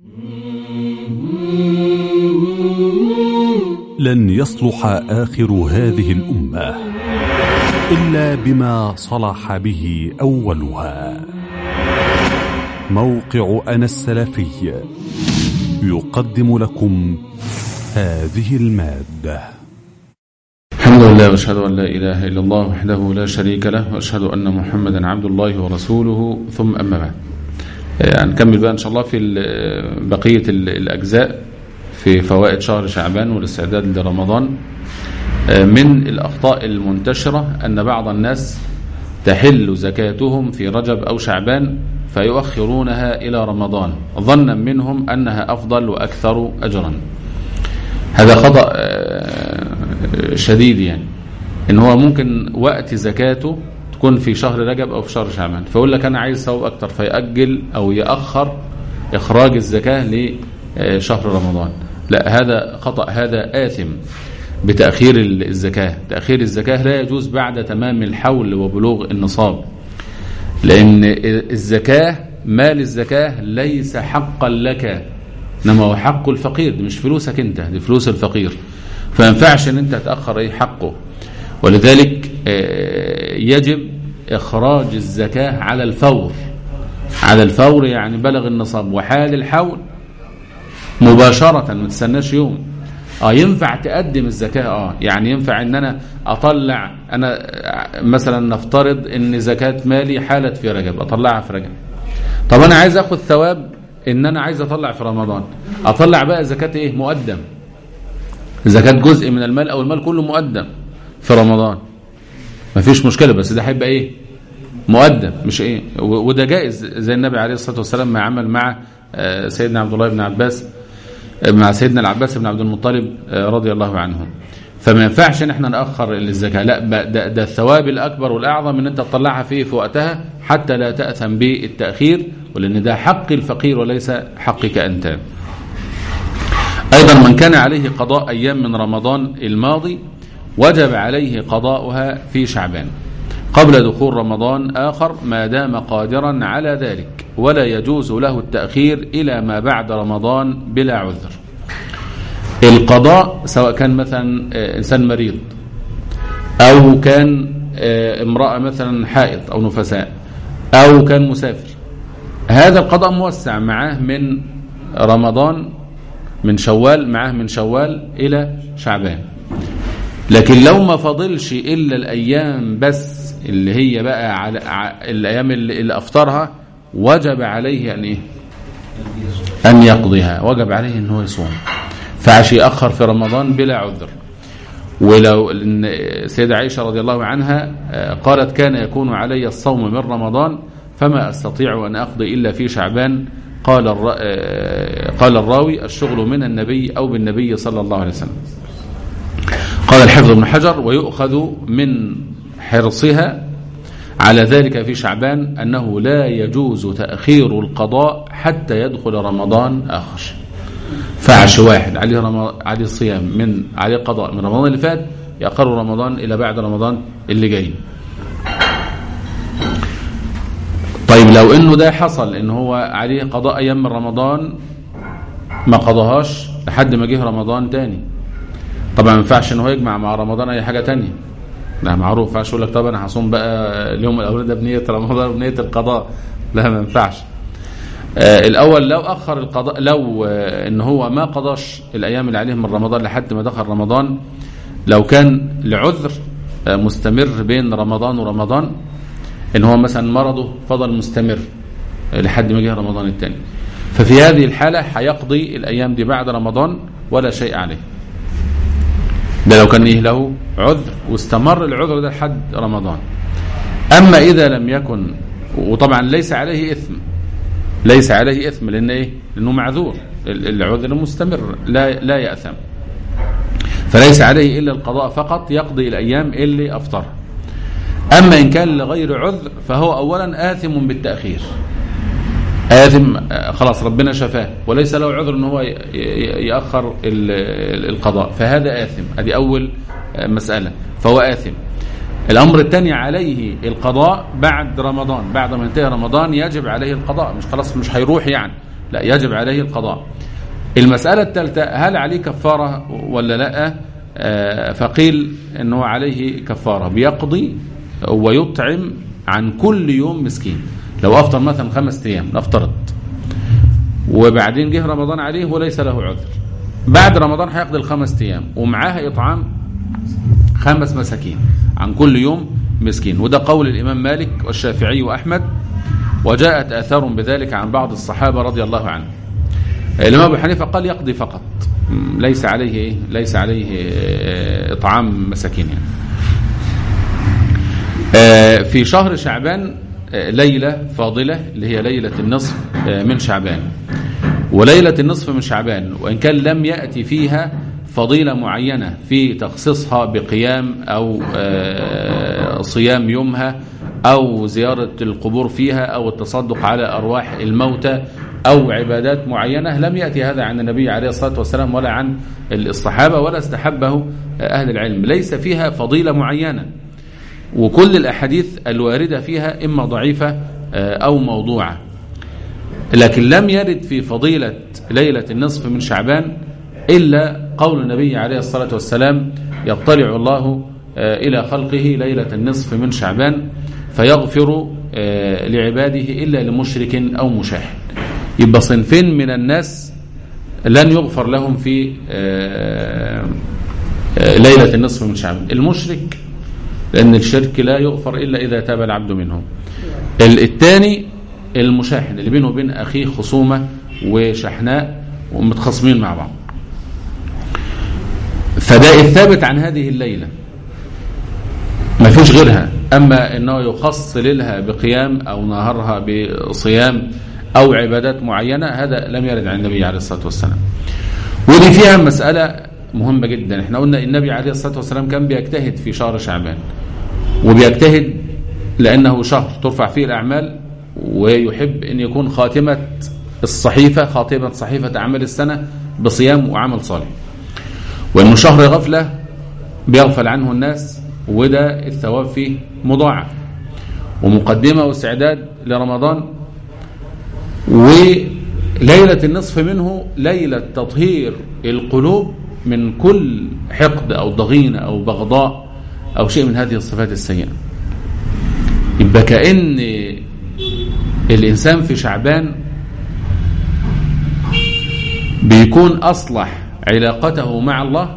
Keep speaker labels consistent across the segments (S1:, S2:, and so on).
S1: لن يصلح آخر هذه الأمة إلا بما صلح به أولها موقع أنا السلفي يقدم لكم هذه المادة
S2: الحمد لله واشهد ان لا اله الا الله وحده لا شريك له واشهد ان محمدا عبد الله ورسوله ثم اما بعد هنكمل بقى ان شاء الله في بقيه الاجزاء في فوائد شهر شعبان والاستعداد لرمضان من الاخطاء المنتشره ان بعض الناس تحل زكاتهم في رجب او شعبان فيؤخرونها الى رمضان ظنا منهم انها افضل واكثر اجرا هذا خطأ شديد يعني ان هو ممكن وقت زكاته تكون في شهر رجب او في شهر شعبان فيقول لك انا عايز ثواب اكتر فيأجل او يأخر اخراج الزكاة لشهر رمضان لا هذا خطأ هذا آثم بتأخير الزكاة تأخير الزكاة لا يجوز بعد تمام الحول وبلوغ النصاب لأن الزكاة مال الزكاة ليس حقا لك انما هو حق الفقير دي مش فلوسك انت دي فلوس الفقير فما ينفعش ان انت تاخر ايه حقه ولذلك يجب اخراج الزكاه على الفور على الفور يعني بلغ النصاب وحال الحول مباشره ما تستناش يوم اه ينفع تقدم الزكاه اه يعني ينفع ان انا اطلع انا مثلا نفترض ان زكاه مالي حالت في رجب اطلعها في رجب طب انا عايز اخد ثواب ان انا عايز اطلع في رمضان اطلع بقى زكاه ايه مقدم زكاه جزء من المال او المال كله مقدم في رمضان مفيش مشكله بس ده هيبقى ايه مقدم مش ايه وده جائز زي النبي عليه الصلاه والسلام ما عمل مع سيدنا عبد الله بن عباس مع سيدنا العباس بن عبد المطلب رضي الله عنهم فما ينفعش ان احنا ناخر الزكاه لا ده, ده الثواب الاكبر والاعظم ان انت تطلعها فيه في وقتها حتى لا تاثم بالتاخير ولان ده حق الفقير وليس حقك انت ايضا من كان عليه قضاء ايام من رمضان الماضي وجب عليه قضاؤها في شعبان قبل دخول رمضان آخر ما دام قادرا على ذلك ولا يجوز له التأخير إلى ما بعد رمضان بلا عذر القضاء سواء كان مثلا إنسان مريض أو كان امرأة مثلا حائض أو نفساء أو كان مسافر هذا القضاء موسع معاه من رمضان من شوال معاه من شوال إلى شعبان لكن لو ما فضلش إلا الأيام بس اللي هي بقى على الأيام اللي, اللي أفطرها وجب عليه أن إيه أن يقضيها وجب عليه أن هو يصوم فعش يأخر في رمضان بلا عذر ولو السيدة عائشة رضي الله عنها قالت كان يكون علي الصوم من رمضان فما أستطيع أن أقضي إلا في شعبان قال قال الراوي الشغل من النبي أو بالنبي صلى الله عليه وسلم قال الحفظ بن حجر ويؤخذ من حرصها على ذلك في شعبان أنه لا يجوز تأخير القضاء حتى يدخل رمضان آخر فعش واحد عليه, رم... عليه الصيام من عليه قضاء من رمضان اللي فات يأخر رمضان إلى بعد رمضان اللي جاي طيب لو انه ده حصل ان هو عليه قضاء ايام من رمضان ما قضاهاش لحد ما جه رمضان تاني طبعا ما ينفعش ان هو يجمع مع رمضان اي حاجه تانية لا معروف ما ينفعش يقول لك طب انا هصوم بقى اليوم الاولاني ده بنيه رمضان بنيه القضاء لا ما ينفعش آه الاول لو اخر القضاء لو آه ان هو ما قضاش الايام اللي عليه من رمضان لحد ما دخل رمضان لو كان لعذر آه مستمر بين رمضان ورمضان ان هو مثلا مرضه فضل مستمر لحد ما جه رمضان الثاني ففي هذه الحالة هيقضي الأيام دي بعد رمضان ولا شيء عليه ده لو كان إيه له عذر واستمر العذر ده لحد رمضان أما إذا لم يكن وطبعا ليس عليه إثم ليس عليه إثم لأن إيه لأنه معذور العذر مستمر لا لا يأثم فليس عليه إلا القضاء فقط يقضي الأيام اللي أفطرها أما إن كان لغير عذر فهو أولا آثم بالتأخير آثم خلاص ربنا شفاه وليس له عذر أن هو يأخر القضاء فهذا آثم هذه أول مسألة فهو آثم الأمر الثاني عليه القضاء بعد رمضان بعد ما ينتهي رمضان يجب عليه القضاء مش خلاص مش هيروح يعني لا يجب عليه القضاء المسألة الثالثة هل عليه كفارة ولا لا آه، فقيل أنه عليه كفارة بيقضي ويطعم عن كل يوم مسكين لو أفطر مثلا خمس أيام نفترض وبعدين جه رمضان عليه وليس له عذر بعد رمضان هيقضي الخمس أيام ومعاها إطعام خمس مساكين عن كل يوم مسكين وده قول الإمام مالك والشافعي وأحمد وجاءت آثار بذلك عن بعض الصحابة رضي الله عنهم الإمام أبو حنيفة قال يقضي فقط ليس عليه إيه؟ ليس عليه آه، إطعام مساكين يعني. آه، في شهر شعبان آه، ليلة فاضلة اللي هي ليلة النصف من شعبان وليلة النصف من شعبان وإن كان لم يأتي فيها فضيلة معينة في تخصيصها بقيام أو صيام يومها أو زيارة القبور فيها أو التصدق على أرواح الموتى أو عبادات معينة لم يأتي هذا عن النبي عليه الصلاة والسلام ولا عن الصحابة ولا استحبه أهل العلم ليس فيها فضيلة معينة وكل الأحاديث الواردة فيها إما ضعيفة أو موضوعة لكن لم يرد في فضيلة ليلة النصف من شعبان إلا قول النبي عليه الصلاة والسلام يطلع الله إلى خلقه ليلة النصف من شعبان فيغفر لعباده إلا لمشرك أو مشاهد يبقى صنفين من الناس لن يغفر لهم في ليلة النصف من شعبان المشرك لأن الشرك لا يغفر إلا إذا تاب العبد منهم الثاني المشاحن اللي بينه وبين أخيه خصومة وشحناء ومتخاصمين مع بعض فده الثابت عن هذه الليلة ما فيش غيرها أما أنه يخص ليلها بقيام أو نهارها بصيام أو عبادات معينة هذا لم يرد عن النبي عليه الصلاة والسلام ودي فيها مسألة مهمة جدا احنا قلنا النبي عليه الصلاة والسلام كان بيجتهد في شهر شعبان وبيجتهد لأنه شهر ترفع فيه الأعمال ويحب أن يكون خاتمة الصحيفة خاتمة صحيفة أعمال السنة بصيام وعمل صالح وأنه شهر غفلة بيغفل عنه الناس وده الثواب فيه مضاعف ومقدمة واستعداد لرمضان وليلة النصف منه ليلة تطهير القلوب من كل حقد أو ضغينة أو بغضاء أو شيء من هذه الصفات السيئة يبقى كأن الإنسان في شعبان بيكون أصلح علاقته مع الله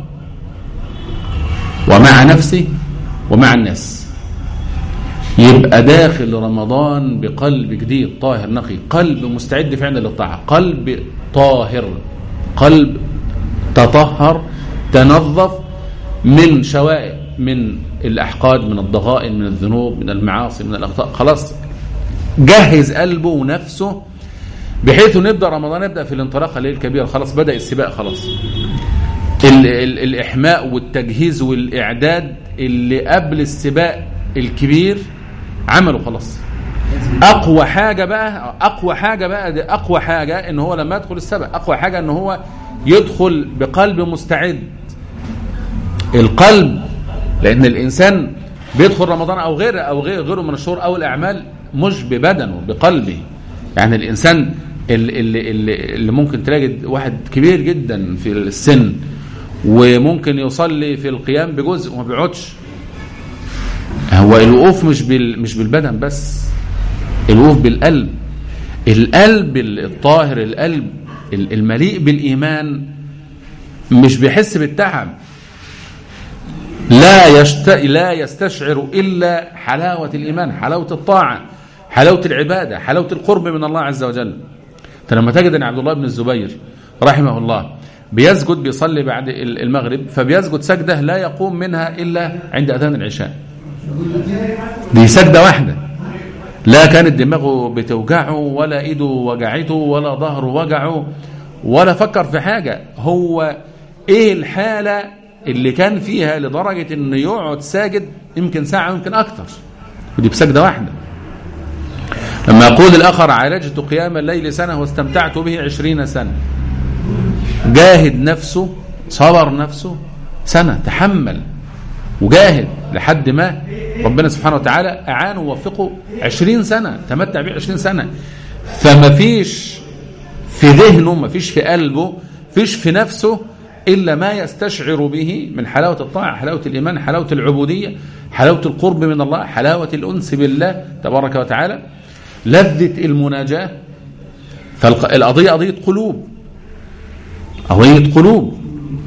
S2: ومع نفسه ومع الناس يبقى داخل رمضان بقلب جديد طاهر نقي قلب مستعد فعلا للطاعة قلب طاهر قلب تطهر تنظف من شوائب من الأحقاد من الضغائن من الذنوب من المعاصي من الأخطاء خلاص جهز قلبه ونفسه بحيث نبدأ رمضان نبدأ في الانطلاقة الليل الكبير خلاص بدأ السباق خلاص ال ال الإحماء والتجهيز والإعداد اللي قبل السباق الكبير عمله خلاص اقوى حاجة بقى اقوى حاجة بقى دي اقوى حاجة ان هو لما يدخل السبق اقوى حاجة ان هو يدخل بقلب مستعد القلب لان الانسان بيدخل رمضان او غيره او غير غيره من الشهور او الاعمال مش ببدنه بقلبه يعني الانسان اللي, اللي, اللي ممكن تلاقي واحد كبير جدا في السن وممكن يصلي في القيام بجزء وما بيقعدش هو الوقوف مش بال مش بالبدن بس الوقوف بالقلب القلب الطاهر القلب المليء بالايمان مش بيحس بالتعب لا يشت... لا يستشعر الا حلاوه الايمان حلاوه الطاعه حلاوه العباده حلاوه القرب من الله عز وجل انت لما تجد ان عبد الله بن الزبير رحمه الله بيسجد بيصلي بعد المغرب فبيسجد سجده لا يقوم منها الا عند اذان العشاء دي سجدة واحدة لا كانت دماغه بتوجعه ولا ايده وجعته ولا ظهره وجعه ولا فكر في حاجة هو ايه الحالة اللي كان فيها لدرجة انه يقعد ساجد يمكن ساعة يمكن اكتر ودي بسجدة واحدة لما يقول الاخر عالجت قيام الليل سنة واستمتعت به عشرين سنة جاهد نفسه صبر نفسه سنة تحمل وجاهد لحد ما ربنا سبحانه وتعالى أعانه ووفقه عشرين سنة تمتع به عشرين سنة فما فيش في ذهنه ما فيش في قلبه فيش في نفسه إلا ما يستشعر به من حلاوة الطاعة حلاوة الإيمان حلاوة العبودية حلاوة القرب من الله حلاوة الأنس بالله تبارك وتعالى لذة المناجاة فالقضية قضية قلوب قضية قلوب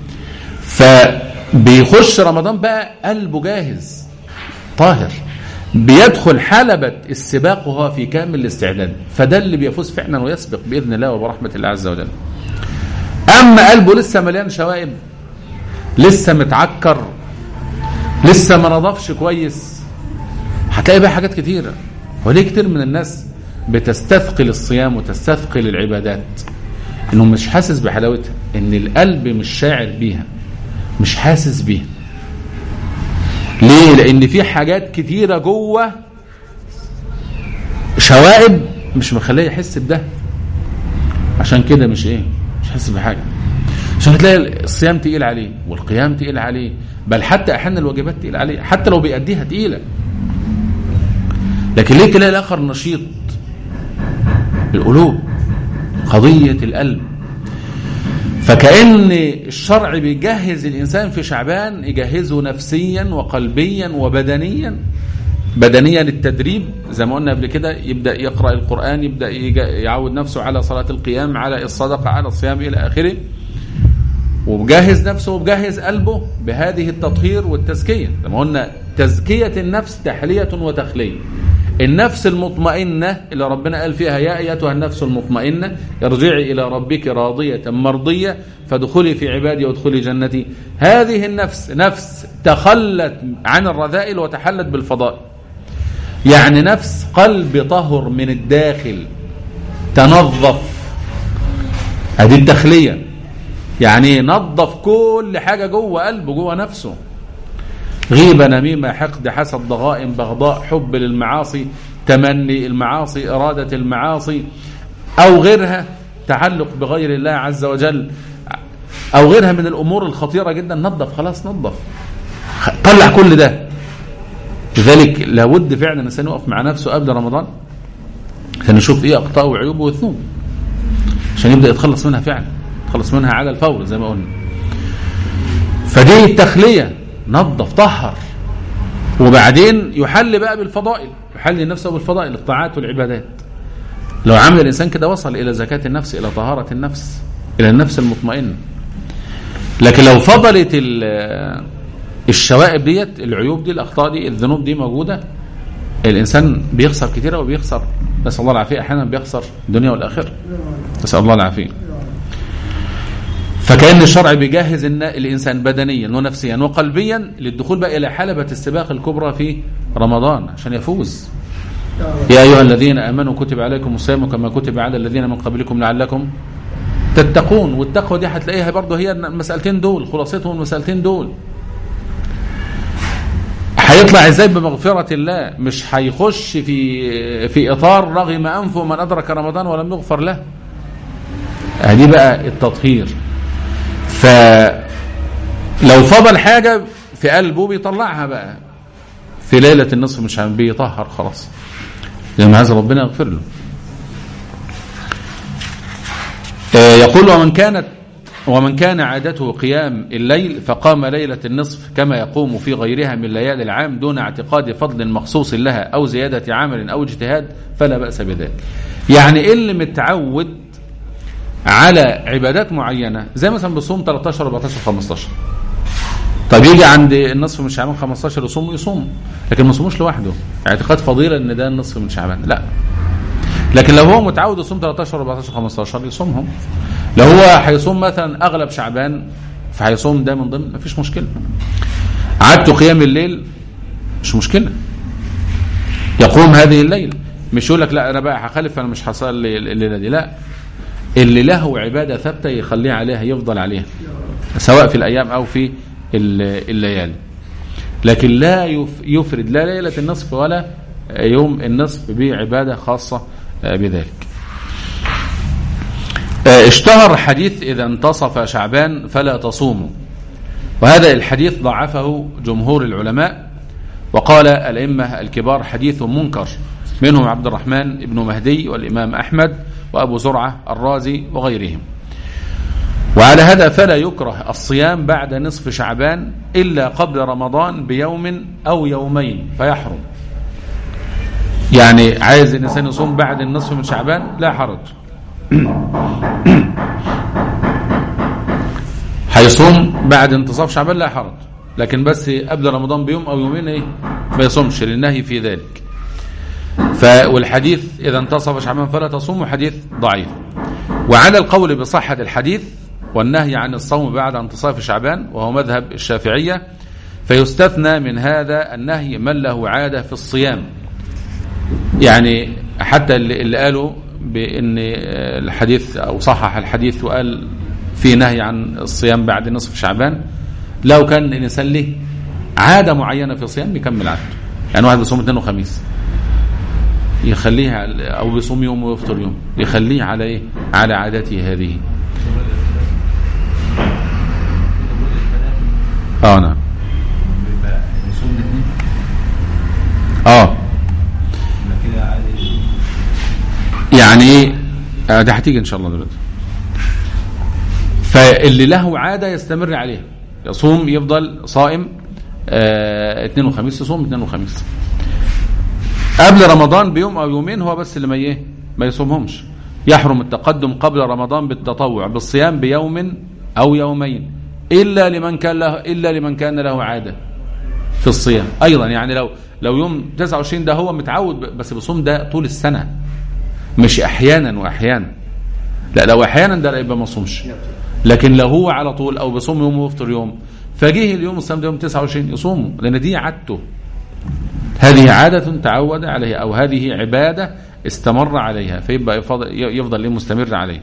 S2: فبيخش رمضان بقى قلبه جاهز طاهر بيدخل حلبة السباق وهو في كامل الاستعداد فده اللي بيفوز فعلا ويسبق بإذن الله وبرحمة الله عز وجل أما قلبه لسه مليان شوائب لسه متعكر لسه ما نضفش كويس هتلاقي بقى حاجات كتيرة وليه كتير من الناس بتستثقل الصيام وتستثقل العبادات انه مش حاسس بحلاوتها ان القلب مش شاعر بيها مش حاسس بيها ليه لان في حاجات كتيره جوه شوائب مش مخليه يحس بده عشان كده مش ايه مش حاسس بحاجه عشان تلاقي الصيام تقيل عليه والقيام تقيل عليه بل حتى احيانا الواجبات تقيل عليه حتى لو بيأديها تقيله لكن ليه تلاقي الاخر نشيط القلوب قضيه القلب فكأن الشرع بيجهز الإنسان في شعبان يجهزه نفسيا وقلبيا وبدنيا بدنيا التدريب زي ما قلنا قبل كده يبدأ يقرأ القرآن يبدأ يعود نفسه على صلاة القيام على الصدقة على الصيام إلى آخره ومجهز نفسه ومجهز قلبه بهذه التطهير والتزكية زي ما قلنا تزكية النفس تحلية وتخلية النفس المطمئنة اللي ربنا قال فيها يا أيتها النفس المطمئنة ارجعي إلى ربك راضية مرضية فادخلي في عبادي وادخلي جنتي هذه النفس نفس تخلت عن الرذائل وتحلت بالفضائل يعني نفس قلب طهر من الداخل تنظف هذه التخلية يعني نظف كل حاجة جوه قلبه جوه نفسه غيبة نميمة حقد حسد ضغائن بغضاء حب للمعاصي تمني المعاصي إرادة المعاصي أو غيرها تعلق بغير الله عز وجل أو غيرها من الأمور الخطيرة جدا نظف خلاص نظف طلع كل ده لذلك لابد فعلا الإنسان يقف مع نفسه قبل رمضان عشان يشوف إيه أخطاءه وعيوبه وذنوبه عشان يبدأ يتخلص منها فعلا يتخلص منها على الفور زي ما قلنا فدي التخليه نظف طهر وبعدين يحل بقى بالفضائل يحل نفسه بالفضائل الطاعات والعبادات لو عمل الإنسان كده وصل إلى زكاة النفس إلى طهارة النفس إلى النفس المطمئنة لكن لو فضلت الشوائب ديت العيوب دي الأخطاء دي الذنوب دي موجودة الإنسان بيخسر كتير وبيخسر نسأل الله العافية أحيانا بيخسر الدنيا والآخرة نسأل الله العافية فكأن الشرع بيجهز الإنسان بدنيا ونفسيا وقلبيا للدخول بقى إلى حلبة السباق الكبرى في رمضان عشان يفوز يا أيها الذين آمنوا كتب عليكم الصيام كما كتب على الذين من قبلكم لعلكم تتقون والتقوى دي هتلاقيها برضه هي المسألتين دول خلاصتهم المسألتين دول هيطلع ازاي بمغفرة الله مش هيخش في في اطار رغم انفه من ادرك رمضان ولم يغفر له هذه بقى التطهير فلو فضل حاجة في قلبه بيطلعها بقى في ليلة النصف مش بيطهر خلاص لأن هذا ربنا يغفر له يقول ومن كانت ومن كان عادته قيام الليل فقام ليلة النصف كما يقوم في غيرها من ليالي العام دون اعتقاد فضل مخصوص لها أو زيادة عمل أو اجتهاد فلا بأس بذلك يعني اللي متعود على عبادات معينة زي مثلا بصوم 13 14 15 طب يجي عند النصف من شعبان 15 يصوم يصوم لكن ما يصوموش لوحده اعتقاد فضيلة ان ده النصف من شعبان لا لكن لو هو متعود يصوم 13 14 15 يصومهم لو هو هيصوم مثلا اغلب شعبان فهيصوم ده من ضمن مفيش مشكله عادته قيام الليل مش مشكله يقوم هذه الليل مش يقول لك لا انا بقى هخالف انا مش هصلي الليله دي لا اللي له عباده ثابته يخليه عليها يفضل عليها سواء في الايام او في الليالي لكن لا يفرد لا ليله النصف ولا يوم النصف بعباده خاصه بذلك اشتهر حديث إذا انتصف شعبان فلا تصوموا وهذا الحديث ضعفه جمهور العلماء وقال الأئمة الكبار حديث منكر منهم عبد الرحمن بن مهدي والإمام أحمد وأبو زرعة الرازي وغيرهم وعلى هذا فلا يكره الصيام بعد نصف شعبان إلا قبل رمضان بيوم أو يومين فيحرم يعني عايز الإنسان يصوم بعد النصف من شعبان لا حرج هيصوم بعد انتصاف شعبان لا حرج لكن بس قبل رمضان بيوم أو يومين ايه ما يصومش للنهي في ذلك ف والحديث إذا انتصف شعبان فلا تصوم حديث ضعيف وعلى القول بصحة الحديث والنهي عن الصوم بعد انتصاف شعبان وهو مذهب الشافعية فيستثنى من هذا النهي من له عادة في الصيام يعني حتى اللي اللي قالوا بأن الحديث أو صحح الحديث وقال في نهي عن الصيام بعد نصف شعبان لو كان الإنسان له عادة معينة في الصيام يكمل عادته يعني واحد بيصوم اثنين وخميس يخليها أو بيصوم يوم ويفطر يوم يخليه على إيه على عادته هذه اه نعم اه يعني ايه آه ده هتيجي ان شاء الله دلوقتي فاللي له عاده يستمر عليها يصوم يفضل صائم آه اثنين وخميس يصوم اثنين وخميس قبل رمضان بيوم او يومين هو بس اللي ما ايه ما يصومهمش يحرم التقدم قبل رمضان بالتطوع بالصيام بيوم او يومين الا لمن كان له الا لمن كان له عاده في الصيام ايضا يعني لو لو يوم 29 ده هو متعود بس بيصوم ده طول السنه مش احيانا واحيانا لا لو احيانا ده يبقى ما صومش لكن لو هو على طول او بيصوم يوم ويفطر يوم فجه اليوم الصيام ده يوم 29 يصومه لان دي عادته هذه عادة تعود عليها او هذه عبادة استمر عليها فيبقى يفضل, يفضل ليه مستمر عليه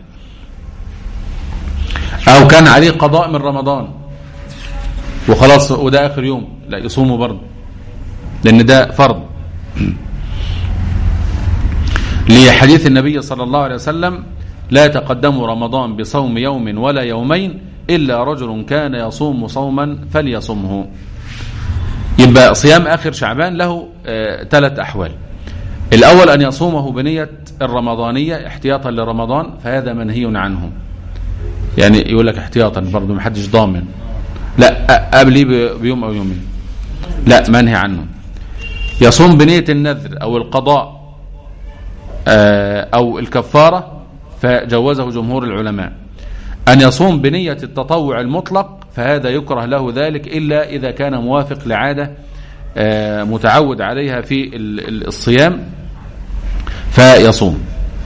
S2: او كان عليه قضاء من رمضان وخلاص وده اخر يوم لا يصومه برضه لان ده فرض لحديث النبي صلى الله عليه وسلم لا تقدموا رمضان بصوم يوم ولا يومين إلا رجل كان يصوم صوما فليصمه يبقى صيام آخر شعبان له ثلاث آه أحوال الأول أن يصومه بنية الرمضانية احتياطا لرمضان فهذا منهي عنه يعني يقول لك احتياطا برضه محدش ضامن لا قبلي بيوم أو يومين لا منهي عنه يصوم بنية النذر أو القضاء أو الكفارة فجوزه جمهور العلماء أن يصوم بنية التطوع المطلق فهذا يكره له ذلك إلا إذا كان موافق لعادة متعود عليها في الصيام فيصوم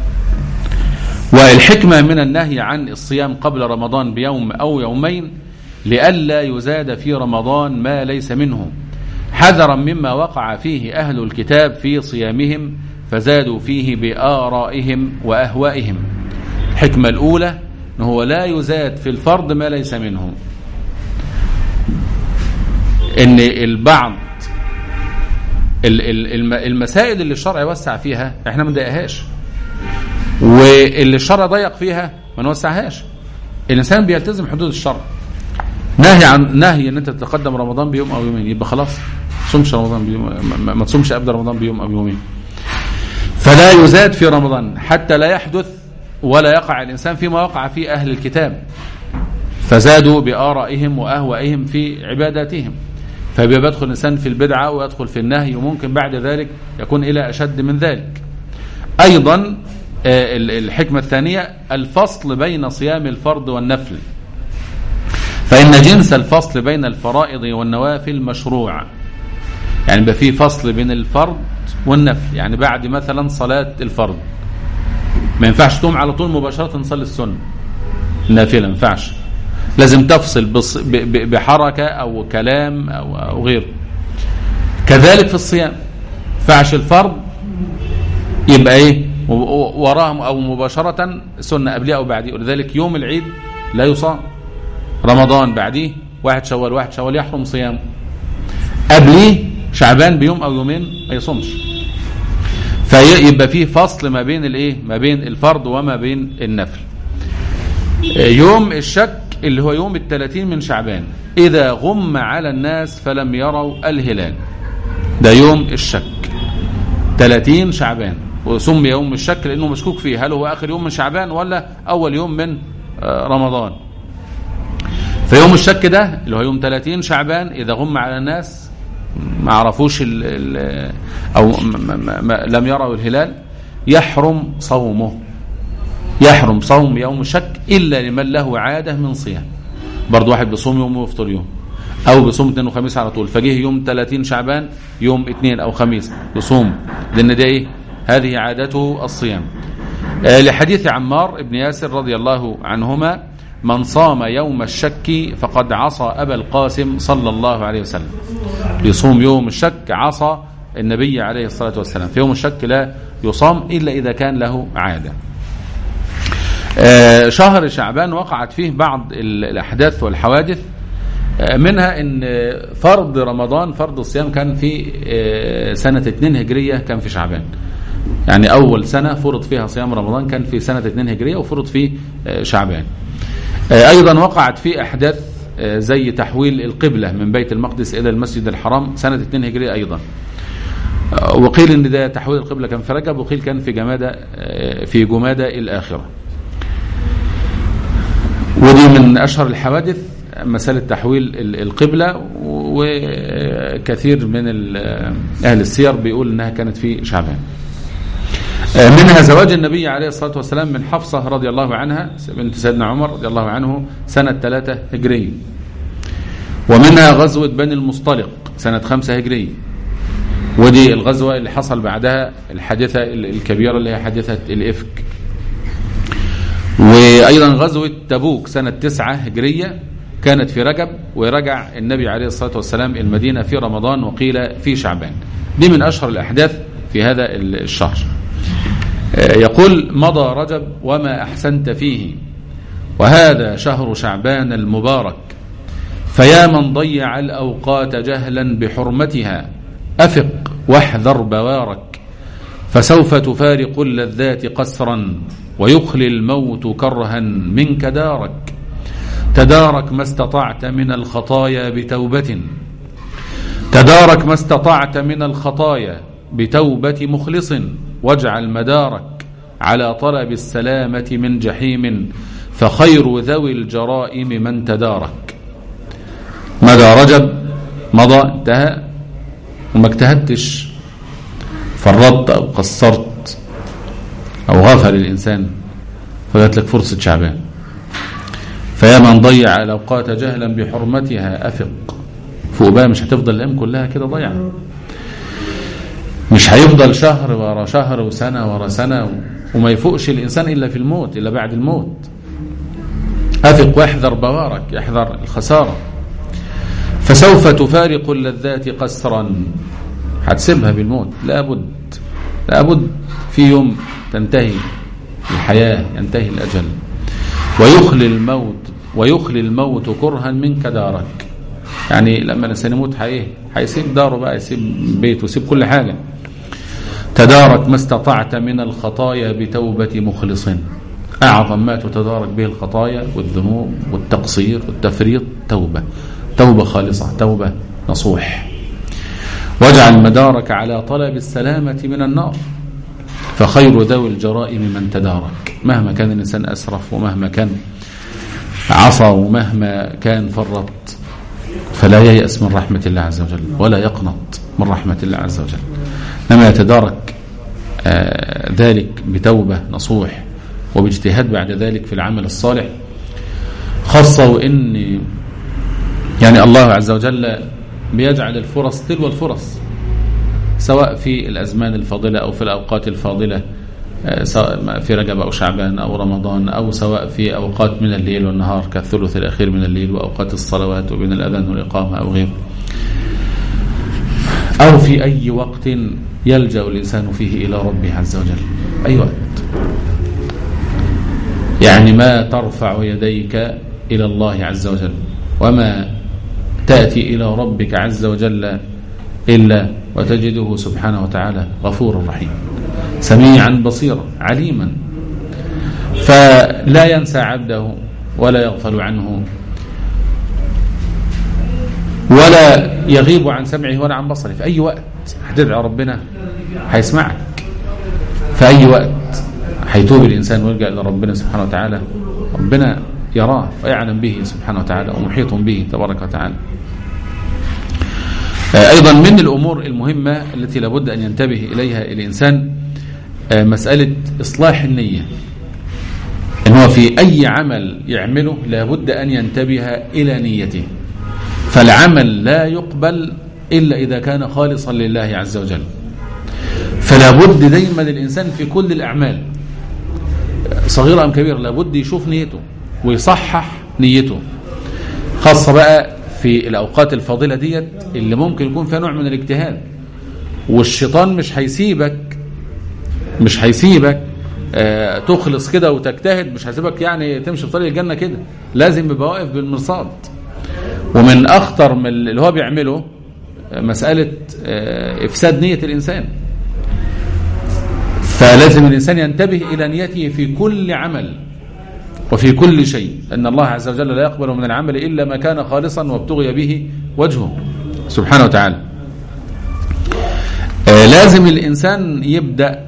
S2: والحكمة من النهي عن الصيام قبل رمضان بيوم أو يومين لئلا يزاد في رمضان ما ليس منه حذرا مما وقع فيه أهل الكتاب في صيامهم فزادوا فيه بآرائهم وأهوائهم الحكمة الأولى أنه لا يزاد في الفرض ما ليس منه أن البعض المسائل اللي الشرع يوسع فيها احنا ما نضايقهاش واللي الشرع ضيق فيها ما نوسعهاش الانسان بيلتزم حدود الشرع نهي عن نهي ان انت تتقدم رمضان بيوم او يومين يبقى خلاص ما تصومش رمضان بيوم ما تصومش قبل رمضان بيوم او يومين فلا يزاد في رمضان حتى لا يحدث ولا يقع الإنسان فيما وقع فيه أهل الكتاب فزادوا بآرائهم وأهوائهم في عباداتهم فبيدخل الإنسان في البدعة ويدخل في النهي وممكن بعد ذلك يكون إلى أشد من ذلك أيضا الحكمة الثانية الفصل بين صيام الفرض والنفل فإن جنس الفصل بين الفرائض والنوافل مشروع يعني بقى في فصل بين الفرض والنفل يعني بعد مثلا صلاة الفرض ما ينفعش تقوم على طول مباشرة تصلي السنة النافلة ما ينفعش لازم تفصل بحركة أو كلام أو, أو غيره كذلك في الصيام ينفعش الفرض يبقى ايه وراهم او مباشرة سنة قبليه او بعديه ولذلك يوم العيد لا يصام رمضان بعديه واحد شوال واحد شوال يحرم صيامه قبليه شعبان بيوم او يومين ما يصومش فيبقى فيه فصل ما بين الايه ما بين الفرض وما بين النفل يوم الشك اللي هو يوم الثلاثين من شعبان اذا غم على الناس فلم يروا الهلال ده يوم الشك 30 شعبان وسمي يوم الشك لأنه مشكوك فيه هل هو آخر يوم من شعبان ولا أول يوم من رمضان فيوم الشك ده اللي هو يوم 30 شعبان إذا غم على الناس ما عرفوش ال ال أو ما ما لم يروا الهلال يحرم صومه يحرم صوم يوم الشك إلا لمن له عادة من صيام برضو واحد بيصوم يوم ويفطر يوم او بيصوم اثنين وخميس على طول فجه يوم 30 شعبان يوم اثنين او خميس يصوم لان ده ايه هذه عادته الصيام آه لحديث عمار بن ياسر رضي الله عنهما من صام يوم الشك فقد عصى ابا القاسم صلى الله عليه وسلم يصوم يوم الشك عصى النبي عليه الصلاه والسلام في يوم الشك لا يصام الا اذا كان له عاده آه شهر شعبان وقعت فيه بعض الاحداث والحوادث منها ان فرض رمضان فرض الصيام كان في سنة 2 هجرية كان في شعبان يعني أول سنة فرض فيها صيام رمضان كان في سنة 2 هجرية وفرض في شعبان أيضا وقعت في أحداث زي تحويل القبلة من بيت المقدس إلى المسجد الحرام سنة 2 هجرية أيضا وقيل ان ده تحويل القبلة كان في رجب وقيل كان في جمادة في جمادة الآخرة ودي من أشهر الحوادث مسألة تحويل القبلة وكثير من أهل السير بيقول أنها كانت في شعبان منها زواج النبي عليه الصلاة والسلام من حفصة رضي الله عنها بنت سيدنا عمر رضي الله عنه سنة ثلاثة هجرية ومنها غزوة بني المصطلق سنة خمسة هجرية ودي الغزوة اللي حصل بعدها الحادثة الكبيرة اللي هي حادثة الإفك وأيضا غزوة تبوك سنة تسعة هجرية كانت في رجب ورجع النبي عليه الصلاة والسلام المدينة في رمضان وقيل في شعبان دي من أشهر الأحداث في هذا الشهر يقول مضى رجب وما أحسنت فيه وهذا شهر شعبان المبارك فيا من ضيع الأوقات جهلا بحرمتها أفق واحذر بوارك فسوف تفارق اللذات قسرا ويخلي الموت كرها منك دارك تدارك ما استطعت من الخطايا بتوبة تدارك ما استطعت من الخطايا بتوبة مخلص واجعل مدارك على طلب السلامة من جحيم فخير ذوي الجرائم من تدارك مدى رجب مضى انتهى وما اجتهدتش فرطت أو قصرت أو غفل الإنسان فجات لك فرصة شعبان فيا من ضيع الأوقات جهلا بحرمتها أفق فوق بقى مش هتفضل الأيام كلها كده ضيعة مش هيفضل شهر ورا شهر وسنة ورا سنة وما يفوقش الإنسان إلا في الموت إلا بعد الموت أفق واحذر بوارك يحذر الخسارة فسوف تفارق اللذات قسرا هتسيبها بالموت لابد لابد في يوم تنتهي الحياة ينتهي الأجل ويخلي الموت ويخلي الموت كرها منك دارك يعني لما الانسان يموت حي هيسيب داره بقى يسيب بيته يسيب كل حاجه تدارك ما استطعت من الخطايا بتوبة مخلص أعظم ما تتدارك به الخطايا والذنوب والتقصير والتفريط توبة توبة خالصة توبة نصوح واجعل مدارك على طلب السلامة من النار فخير ذوي الجرائم من تدارك مهما كان الإنسان أسرف ومهما كان عصى ومهما كان فرط فلا ييأس من رحمة الله عز وجل ولا يقنط من رحمة الله عز وجل إنما يتدارك آه ذلك بتوبة نصوح وباجتهاد بعد ذلك في العمل الصالح خاصة وإن يعني الله عز وجل بيجعل الفرص تلو الفرص سواء في الأزمان الفاضلة أو في الأوقات الفاضلة سواء في رجب أو شعبان أو رمضان أو سواء في أوقات من الليل والنهار كالثلث الأخير من الليل وأوقات الصلوات وبين الأذان والإقامة أو غيره أو في أي وقت يلجأ الإنسان فيه إلى ربه عز وجل أي وقت يعني ما ترفع يديك إلى الله عز وجل وما تأتي إلى ربك عز وجل إلا وتجده سبحانه وتعالى غفورا رحيما سميعا بصيرا عليما فلا ينسى عبده ولا يغفل عنه ولا يغيب عن سمعه ولا عن بصره في أي وقت هتدعي ربنا هيسمعك في أي وقت هيتوب الإنسان ويلجأ إلى ربنا سبحانه وتعالى ربنا يراه ويعلم به سبحانه وتعالى ومحيط به تبارك وتعالى أيضا من الأمور المهمة التي لابد أن ينتبه إليها الإنسان مسألة إصلاح النية إن هو في أي عمل يعمله لابد أن ينتبه إلى نيته فالعمل لا يقبل إلا إذا كان خالصا لله عز وجل فلا بد دايما الإنسان في كل الأعمال صغيرة أم كبيرة لابد يشوف نيته ويصحح نيته خاصة بقى في الأوقات الفاضلة ديت اللي ممكن يكون فيها نوع من الاجتهاد والشيطان مش هيسيبك مش هيسيبك آه تخلص كده وتجتهد مش هيسيبك يعني تمشي في طريق الجنة كده لازم يبقى واقف بالمرصاد ومن أخطر من اللي هو بيعمله مسألة آه إفساد نية الإنسان فلازم الإنسان ينتبه إلى نيته في كل عمل وفي كل شيء أن الله عز وجل لا يقبل من العمل إلا ما كان خالصا وابتغي به وجهه سبحانه وتعالى آه لازم الإنسان يبدأ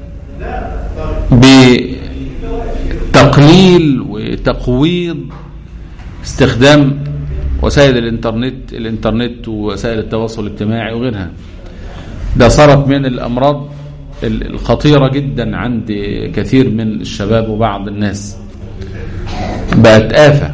S2: بتقليل وتقويض استخدام وسائل الانترنت الانترنت ووسائل التواصل الاجتماعي وغيرها ده صارت من الأمراض الخطيرة جدا عند كثير من الشباب وبعض الناس بقت آفة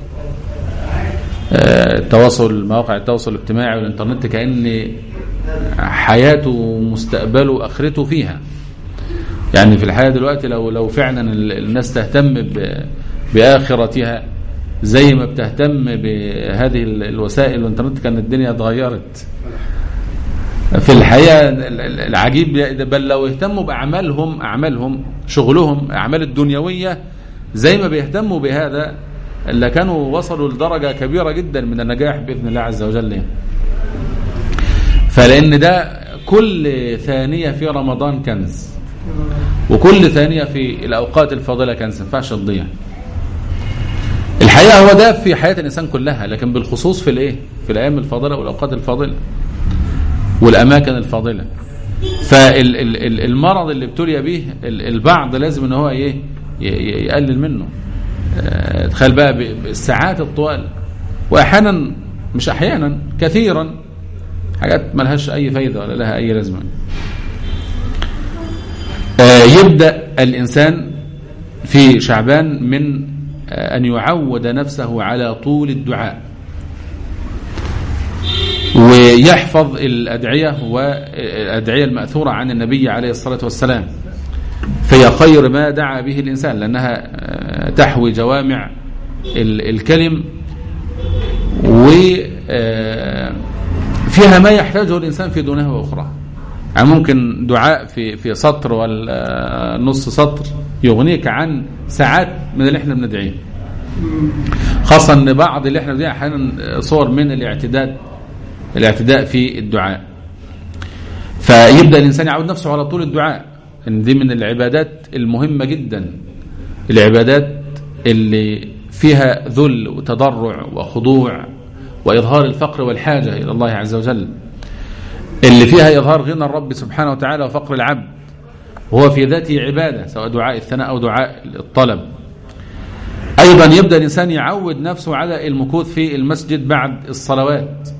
S2: التواصل مواقع التواصل الاجتماعي والانترنت كأن حياته ومستقبله وآخرته فيها يعني في الحياة دلوقتي لو لو فعلا الناس تهتم بآخرتها زي ما بتهتم بهذه الوسائل والانترنت كانت الدنيا اتغيرت في الحقيقة العجيب بل لو اهتموا بأعمالهم أعمالهم شغلهم أعمال الدنيوية زي ما بيهتموا بهذا اللي كانوا وصلوا لدرجة كبيرة جدا من النجاح بإذن الله عز وجل فلأن ده كل ثانية في رمضان كنز وكل ثانية في الأوقات الفاضلة كنز ما ينفعش تضيع الحقيقة هو ده في حياة الإنسان كلها لكن بالخصوص في الإيه في الأيام الفاضلة والأوقات الفاضلة والأماكن الفاضلة فالمرض اللي ابتلي به البعض لازم ان هو ايه يقلل منه تخيل بقى بالساعات الطوال واحيانا مش احيانا كثيرا حاجات ملهاش اي فايده ولا لها اي لازمه يبدا الانسان في شعبان من ان يعود نفسه على طول الدعاء ويحفظ الأدعية والأدعية المأثورة عن النبي عليه الصلاة والسلام فهي خير ما دعا به الإنسان لأنها تحوي جوامع الكلم وفيها ما يحتاجه الإنسان في دونه وأخرى يعني ممكن دعاء في في سطر ولا نص سطر يغنيك عن ساعات من اللي احنا بندعيه خاصة ان بعض اللي احنا بندعيه احيانا صور من الاعتداد الاعتداء في الدعاء فيبدأ الإنسان يعود نفسه على طول الدعاء ان دي من العبادات المهمة جدا العبادات اللي فيها ذل وتضرع وخضوع وإظهار الفقر والحاجة إلى الله عز وجل اللي فيها إظهار غنى الرب سبحانه وتعالى وفقر العبد وهو في ذاته عبادة سواء دعاء الثناء أو دعاء الطلب أيضا يبدأ الإنسان يعود نفسه على المكوث في المسجد بعد الصلوات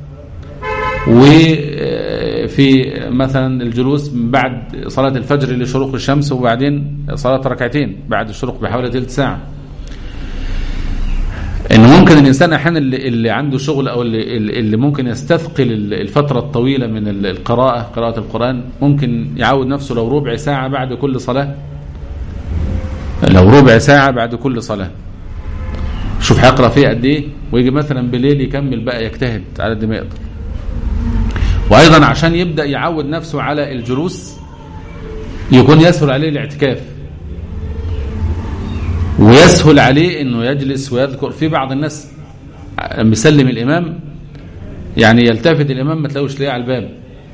S2: وفي مثلا الجلوس من بعد صلاة الفجر لشروق الشمس وبعدين صلاة ركعتين بعد الشروق بحوالي ثلث ساعة ان ممكن الانسان احيانا اللي, اللي عنده شغل او اللي, اللي ممكن يستثقل الفتره الطويله من القراءه قراءه القران ممكن يعود نفسه لو ربع ساعه بعد كل صلاه لو ربع ساعه بعد كل صلاه شوف هيقرا فيه قد ايه ويجي مثلا بالليل يكمل بقى يجتهد على قد ما يقدر وايضا عشان يبدا يعود نفسه على الجلوس يكون يسهل عليه الاعتكاف ويسهل عليه انه يجلس ويذكر في بعض الناس مسلم الامام يعني يلتفت الامام ما تلاقوش ليه على الباب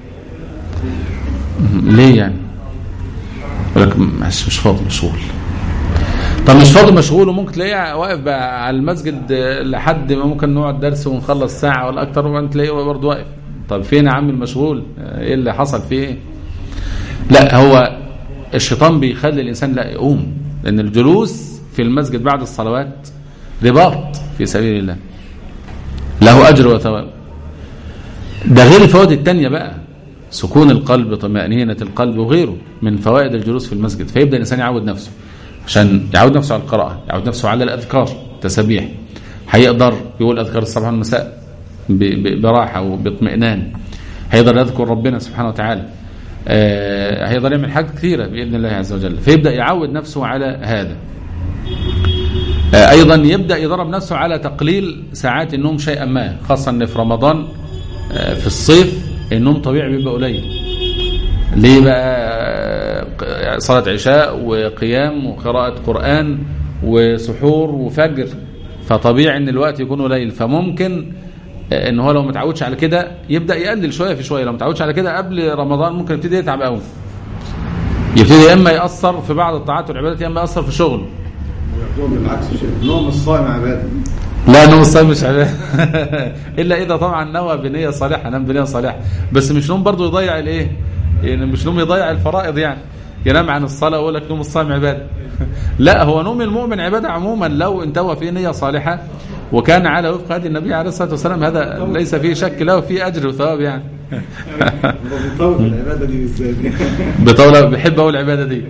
S2: ليه يعني لك مش مش فاضي مشغول طب مش فاضي مشغول وممكن تلاقيه واقف بقى على المسجد لحد ما ممكن نقعد درس ونخلص ساعه ولا اكتر وانت تلاقيه برضه واقف طب فين يا عم المشغول ايه اللي حصل فيه ايه لا هو الشيطان بيخلي الإنسان لا يقوم لأن الجلوس في المسجد بعد الصلوات رباط في سبيل الله له أجر وثواب ده غير الفوائد التانية بقى سكون القلب طمأنينة القلب وغيره من فوائد الجلوس في المسجد فيبدأ الإنسان يعود نفسه عشان يعود نفسه على القراءة يعود نفسه على الأذكار تسبيح هيقدر يقول أذكار الصباح والمساء براحة وباطمئنان هيقدر يذكر ربنا سبحانه وتعالى آه هيقدر يعمل حاجات كثيرة بإذن الله عز وجل فيبدأ يعود نفسه على هذا آه أيضا يبدأ يضرب نفسه على تقليل ساعات النوم شيئا ما خاصة أن في رمضان آه في الصيف النوم طبيعي بيبقى قليل ليه بقى صلاة عشاء وقيام وقراءة قرآن وسحور وفجر فطبيعي ان الوقت يكون قليل فممكن ان هو لو ما تعودش على كده يبدا يقلل شويه في شويه لو ما تعودش على كده قبل رمضان ممكن يبتدي يتعب قوي يبتدي يا اما ياثر في بعض الطاعات والعبادات يا اما ياثر في شغله
S3: بالعكس نوم الصائم عباده
S2: لا نوم الصائم مش عباده الا اذا طبعا نوى بنيه صالحه نام بنيه صالحه بس مش نوم برضه يضيع الايه يعني مش نوم يضيع الفرائض يعني ينام عن الصلاه ويقول لك نوم الصائم عباده لا هو نوم المؤمن عباده عموما لو انتوى في نيه صالحه وكان على وفق هدي النبي عليه الصلاه والسلام هذا ليس فيه شك له فيه اجر وثواب يعني
S3: بيطول العباده دي بالذات
S2: بطولة بحب اقول العباده دي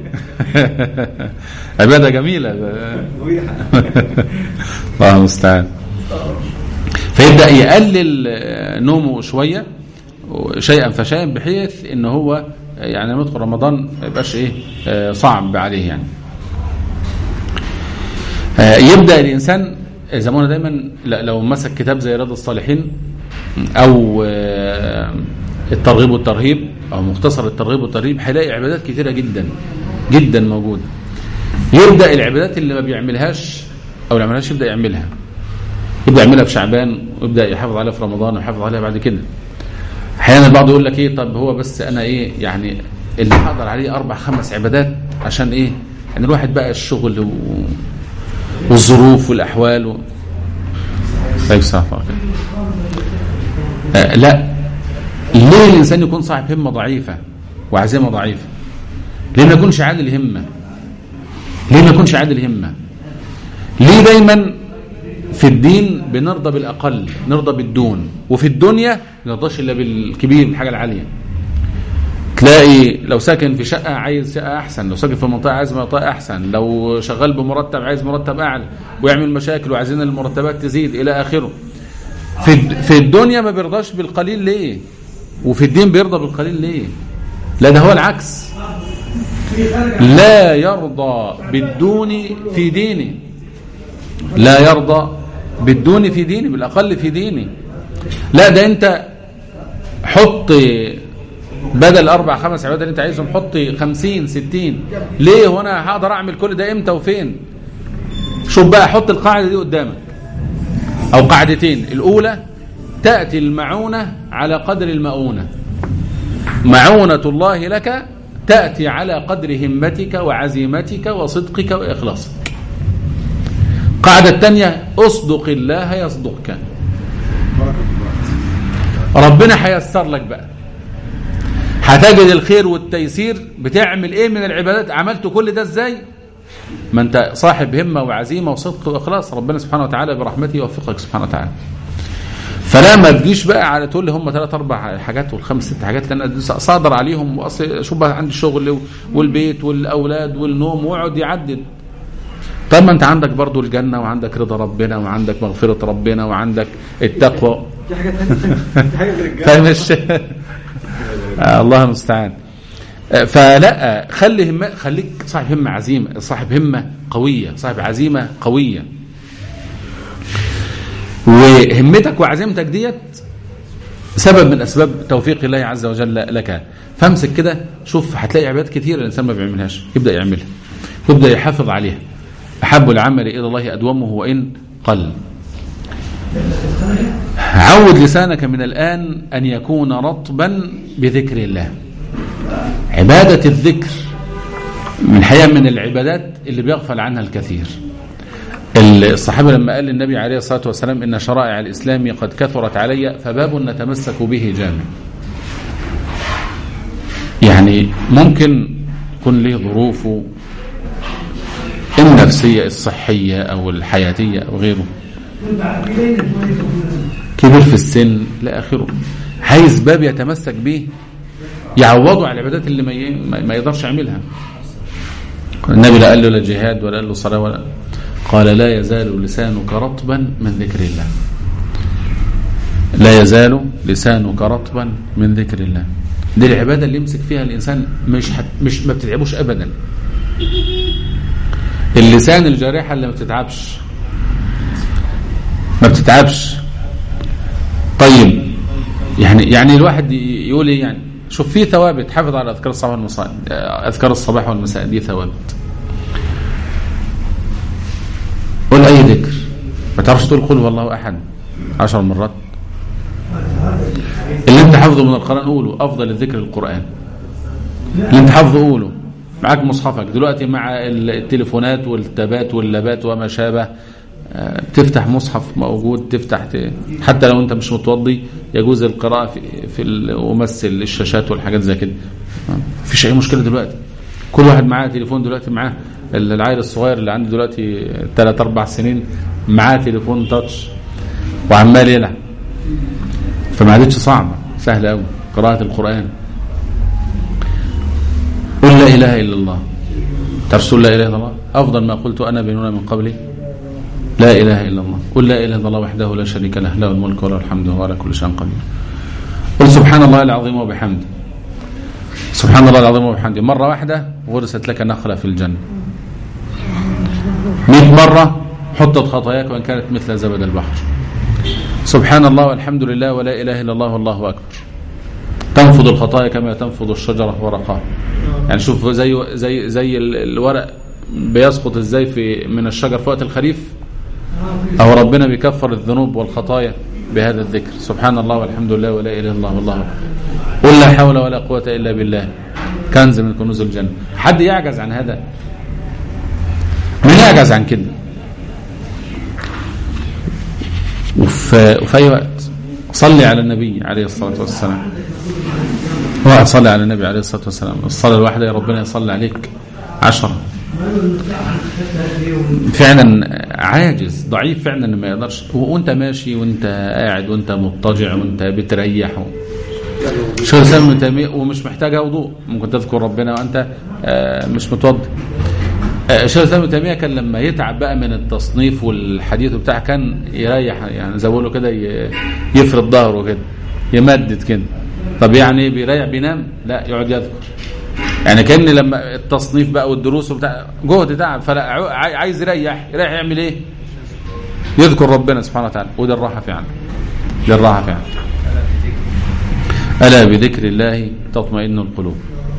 S2: عباده جميله الله المستعان فيبدا يقلل نومه شويه شيئا فشيئا بحيث ان هو يعني لما يدخل رمضان ما يبقاش ايه صعب عليه يعني يبدا الانسان زي ما قلنا دايما لو مسك كتاب زي رياض الصالحين او الترغيب والترهيب او مختصر الترغيب والترهيب هيلاقي عبادات كثيره جدا جدا موجوده يبدا العبادات اللي ما بيعملهاش او اللي ما يعملهاش يبدا يعملها يبدا يعملها في شعبان ويبدا يحافظ عليها في رمضان ويحافظ عليها بعد كده احيانا البعض يقول لك ايه طب هو بس انا ايه يعني اللي هقدر عليه اربع خمس عبادات عشان ايه يعني الواحد بقى الشغل و... والظروف والاحوال و... طيب صح آه لا ليه الانسان يكون صاحب همه ضعيفه وعزيمه ضعيفه ليه ما يكونش عادل همه ليه ما يكونش عادل همه ليه دايما في الدين بنرضى بالاقل نرضى بالدون وفي الدنيا ما نرضاش الا بالكبير الحاجه العاليه تلاقي لو ساكن في شقه عايز شقه احسن لو ساكن في منطقه عايز منطقه احسن لو شغال بمرتب عايز مرتب اعلى ويعمل مشاكل وعايزين المرتبات تزيد الى اخره في في الدنيا ما بيرضاش بالقليل ليه وفي الدين بيرضى بالقليل ليه لا ده هو العكس لا يرضى بالدون في دينه لا يرضى بالدون في دينه بالاقل في دينه لا ده انت حط بدل اربع خمس عبادات اللي انت عايزهم حط خمسين ستين ليه وانا هقدر اعمل كل ده امتى وفين شوف بقى حط القاعده دي قدامك او قاعدتين الاولى تاتي المعونه على قدر المؤونه معونه الله لك تاتي على قدر همتك وعزيمتك وصدقك واخلاصك القاعده الثانيه اصدق الله يصدقك ربنا هيسر لك بقى هتجد الخير والتيسير بتعمل ايه من العبادات عملت كل ده ازاي ما انت صاحب همه وعزيمه وصدق واخلاص ربنا سبحانه وتعالى برحمته يوفقك سبحانه وتعالى فلا ما تجيش بقى على تقول لي هم ثلاث اربع حاجات والخمس ست حاجات اللي انا صادر عليهم واصل شوف بقى عندي الشغل والبيت والاولاد والنوم واقعد يعدد طب ما انت عندك برضو الجنه وعندك رضا ربنا وعندك مغفره ربنا وعندك التقوى
S3: في حاجه ثانيه في حاجه غير الجنه
S2: فاهم الشيء آه الله المستعان آه فلا خلي همة خليك صاحب همه عزيمه صاحب همه قويه صاحب عزيمه قويه وهمتك وعزيمتك ديت سبب من اسباب توفيق الله عز وجل لك فامسك كده شوف هتلاقي عبادات كثيره الانسان ما بيعملهاش يبدا يعملها يبدا يحافظ عليها احب العمل الى الله ادومه وان قل عود لسانك من الآن أن يكون رطبا بذكر الله عبادة الذكر من الحقيقة من العبادات اللي بيغفل عنها الكثير الصحابة لما قال للنبي عليه الصلاة والسلام إن شرائع الإسلام قد كثرت علي فباب نتمسك به جامع يعني ممكن يكون له ظروفه النفسية الصحية أو الحياتية أو غيره كبر في السن لا آخره عايز باب يتمسك به يعوضه على العبادات اللي ما ي- ما ما يقدرش يعملها النبي لا قال له لا جهاد ولا قال له صلاة ولا قال لا يزال لسانك رطبا من ذكر الله لا يزال لسانك رطبا من ذكر الله دي العبادة اللي يمسك فيها الإنسان مش حت مش ما بتتعبوش أبدا اللسان الجارحة اللي ما بتتعبش ما بتتعبش طيب يعني يعني الواحد ي- يقول ايه يعني شوف في ثوابت حافظ على اذكار الصباح والمساء اذكار الصباح والمساء دي ثوابت قول اي ذكر ما تعرفش تقول قل هو الله احد عشر مرات اللي انت حافظه من القران قوله افضل الذكر القران اللي انت حافظه قوله معاك مصحفك دلوقتي مع التليفونات والتابات واللابات وما شابه آه، تفتح مصحف موجود تفتح ت- حتى لو انت مش متوضي يجوز القراءة في, في ال- ومثل الشاشات والحاجات زي كده آه، مفيش اي مشكلة دلوقتي كل واحد معاه تليفون دلوقتي معاه ال- العيل الصغير اللي عنده دلوقتي 3 4 سنين معاه تليفون تاتش وعمال يلعب فما عادتش صعبة سهلة قوي قراءة القرآن قل لا إله إلا الله ترسل لا إله إلا الله أفضل ما قلت أنا بيننا من قبلي لا إله إلا الله قل لا إله إلا الله وحده لا شريك له له الملك وله الحمد وهو على كل شيء قدير قل سبحان الله العظيم وبحمده سبحان الله العظيم وبحمده مرة واحدة غرست لك نخلة في الجنة مئة مرة حطت خطاياك وإن كانت مثل زبد البحر سبحان الله والحمد لله ولا إله إلا الله والله أكبر تنفض الخطايا كما تنفض الشجرة ورقها يعني شوف زي زي زي ال- الورق بيسقط ازاي في من الشجر في وقت الخريف او ربنا بيكفر الذنوب والخطايا بهذا الذكر سبحان الله والحمد لله ولا اله الا الله والله اكبر قل لا حول ولا قوه الا بالله كنز من كنوز الجنه حد يعجز عن هذا من يعجز عن كده وفي, وفي اي وقت صلي على النبي عليه الصلاه والسلام واحد صلي على النبي عليه الصلاه والسلام الصلاه الواحده يا ربنا يصلي عليك عشرة فعلا عاجز ضعيف فعلا ما يقدرش وانت ماشي وانت قاعد وانت مضطجع وانت بتريح و... شيخ الاسلام ابن تيميه ومش محتاجه وضوء ممكن تذكر ربنا وانت آه، مش متوضي آه، شيخ الاسلام ابن تيميه كان لما يتعب بقى من التصنيف والحديث بتاعه كان يريح يعني زي ما بيقولوا كده ي- يفرد ظهره كده يمدد كده طب يعني بيريح بينام لا يقعد يذكر يعني كان لما التصنيف بقى والدروس وبتاع جهد تعب فلا عاي- عايز يريح يريح يعمل ايه يذكر ربنا سبحانه وتعالى وده الراحه فعلا ده الراحه فعلا الا بذكر الله تطمئن القلوب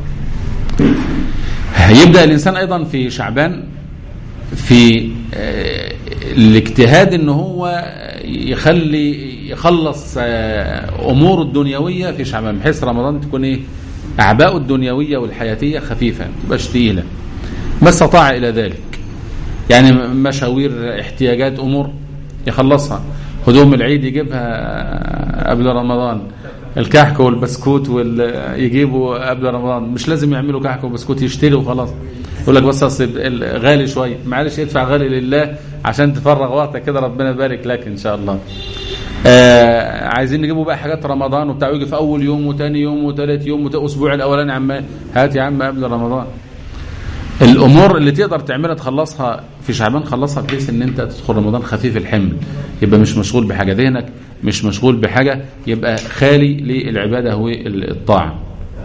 S2: يبدا الانسان ايضا في شعبان في آه، الاجتهاد ان هو يخلي يخلص آه، اموره الدنيويه في شعبان بحيث رمضان تكون ايه اعباءه الدنيويه والحياتيه خفيفه ما تبقاش تقيله ما استطاع الى ذلك يعني مشاوير احتياجات امور يخلصها هدوم العيد يجيبها قبل رمضان الكحك والبسكوت وال... يجيبوا قبل رمضان مش لازم يعملوا كحك وبسكوت يشتري وخلاص يقول لك بس اصل ال- غالي شويه معلش ادفع غالي لله عشان تفرغ وقتك كده ربنا يبارك لك ان شاء الله آه عايزين نجيبوا بقى حاجات رمضان وبتاع يجي في اول يوم وتاني يوم وتالت يوم واسبوع الاولاني عمال هات يا عم قبل رمضان الامور اللي تقدر تعملها تخلصها في شعبان خلصها بحيث ان انت تدخل رمضان خفيف الحمل يبقى مش مشغول بحاجه ذهنك مش مشغول بحاجه يبقى خالي للعباده والطاعه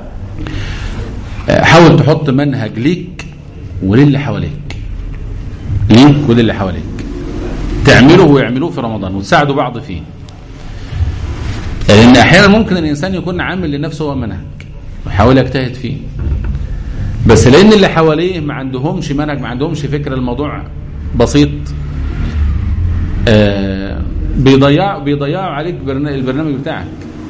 S2: آه، حاول تحط منهج ليك وللي حواليك ليك وللي حواليك تعمله ويعملوه في رمضان وتساعدوا بعض فيه لان احيانا ممكن الانسان يكون عامل لنفسه هو منهج ويحاول يجتهد فيه بس لان اللي حواليه ما عندهمش منهج ما عندهمش فكره الموضوع بسيط آه بيضيعوا بيضيعوا عليك برنا- البرنامج بتاعك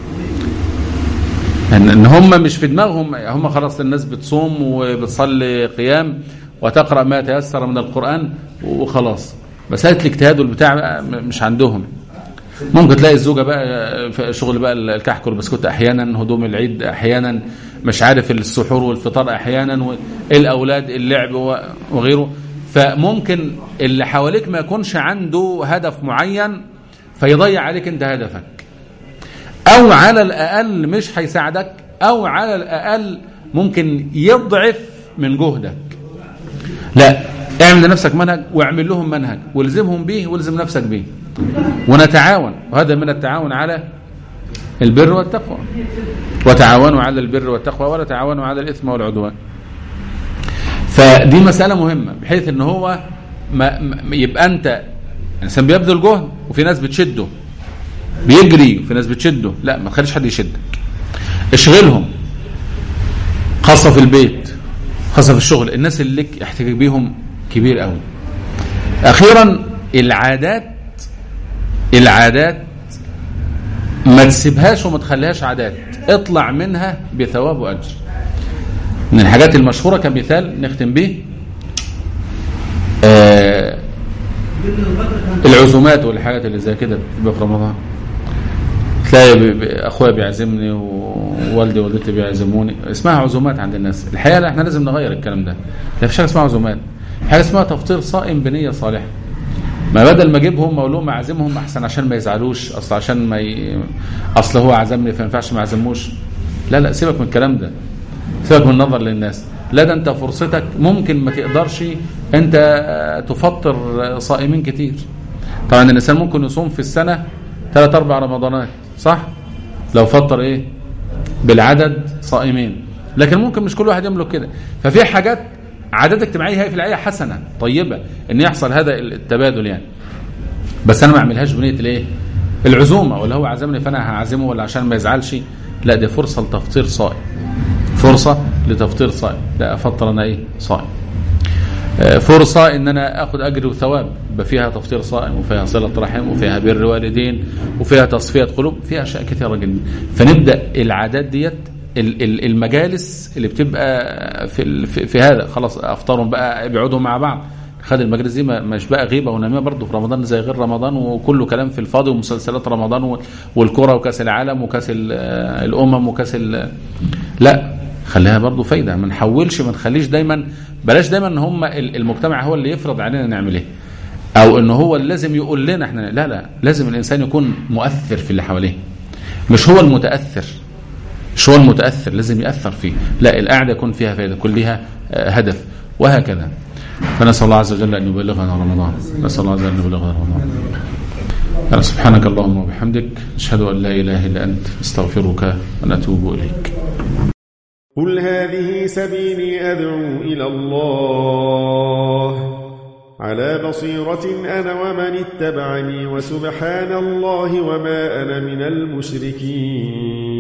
S2: ان ان هم مش في دماغهم هم خلاص الناس بتصوم وبتصلي قيام وتقرا ما تيسر من القران وخلاص مساله الاجتهاد والبتاع بقى م- مش عندهم ممكن تلاقي الزوجه بقى في شغل بقى الكحك والبسكوت احيانا هدوم العيد احيانا مش عارف السحور والفطار احيانا والاولاد اللعب وغيره فممكن اللي حواليك ما يكونش عنده هدف معين فيضيع عليك انت هدفك او على الاقل مش هيساعدك او على الاقل ممكن يضعف من جهدك لا اعمل لنفسك منهج واعمل لهم منهج والزمهم به والزم نفسك به ونتعاون وهذا من التعاون على البر والتقوى وتعاونوا على البر والتقوى ولا تعاونوا على الاثم والعدوان فدي مسألة مهمة بحيث ان هو ما ما- يبقى انت الانسان بيبذل جهد وفي ناس بتشده بيجري وفي ناس بتشده لا ما تخليش حد يشدك اشغلهم خاصة في البيت خاصة في الشغل الناس اللي لك احتكاك بيهم كبير قوي اخيرا العادات العادات ما تسيبهاش وما تخليهاش عادات اطلع منها بثواب واجر من الحاجات المشهوره كمثال نختم به آه العزومات والحاجات اللي زي كده بتبقى في رمضان تلاقي ب- ب- اخويا بيعزمني ووالدي ووالدتي بيعزموني اسمها عزومات عند الناس الحقيقه لا احنا لازم نغير الكلام ده لا فيش حاجه اسمها عزومات حاجه اسمها تفطير صائم بنيه صالحه ما بدل ما اجيبهم واقول لهم اعزمهم احسن عشان ما يزعلوش اصل عشان ما ي... اصل هو عزمني فما ينفعش ما اعزموش لا لا سيبك من الكلام ده سيبك من النظر للناس لا ده انت فرصتك ممكن ما تقدرش انت آه، تفطر آه، صائمين كتير طبعا الانسان ممكن يصوم في السنه ثلاث اربع رمضانات صح لو فطر ايه بالعدد صائمين لكن ممكن مش كل واحد يملك كده ففي حاجات عادات اجتماعيه هي في الحقيقه حسنه طيبه ان يحصل هذا التبادل يعني بس انا ما اعملهاش بنيه الايه العزومه ولا هو عزمني فانا هعزمه ولا عشان ما يزعلش لا دي فرصه لتفطير صائم فرصه لتفطير صائم لا افطر انا ايه صائم آه، فرصة ان انا اخذ اجر وثواب يبقى فيها تفطير صائم وفيها صلة رحم وفيها بر والدين وفيها تصفية قلوب فيها اشياء كثيرة جدا فنبدأ العادات ديت ال- ال- المجالس اللي بتبقى في ال- في في هذا خلاص افطارهم بقى ابعدوا مع بعض خد المجالس دي ما- مش بقى غيبه ونميمه برضه في رمضان زي غير رمضان وكله كلام في الفاضي ومسلسلات رمضان و- والكره وكاس العالم وكاس ال- الامم وكاس ال- لا خليها برضه فايده ما نحولش ما نخليش دايما بلاش دايما ان هم ال- المجتمع هو اللي يفرض علينا نعمل ايه او ان هو اللي لازم يقول لنا احنا لا لا لازم الانسان يكون مؤثر في اللي حواليه مش هو المتاثر مش هو المتاثر لازم ياثر فيه لا القعده يكون فيها فائده يكون ليها آه، هدف وهكذا فنسال الله عز وجل ان يبلغنا رمضان نسال الله عز وجل ان يبلغنا رمضان أنا سبحانك اللهم وبحمدك أشهد أن لا إله إلا أنت أستغفرك ونتوب إليك
S4: قل هذه سبيلي أدعو إلى الله على بصيرة أنا ومن اتبعني وسبحان الله وما أنا من المشركين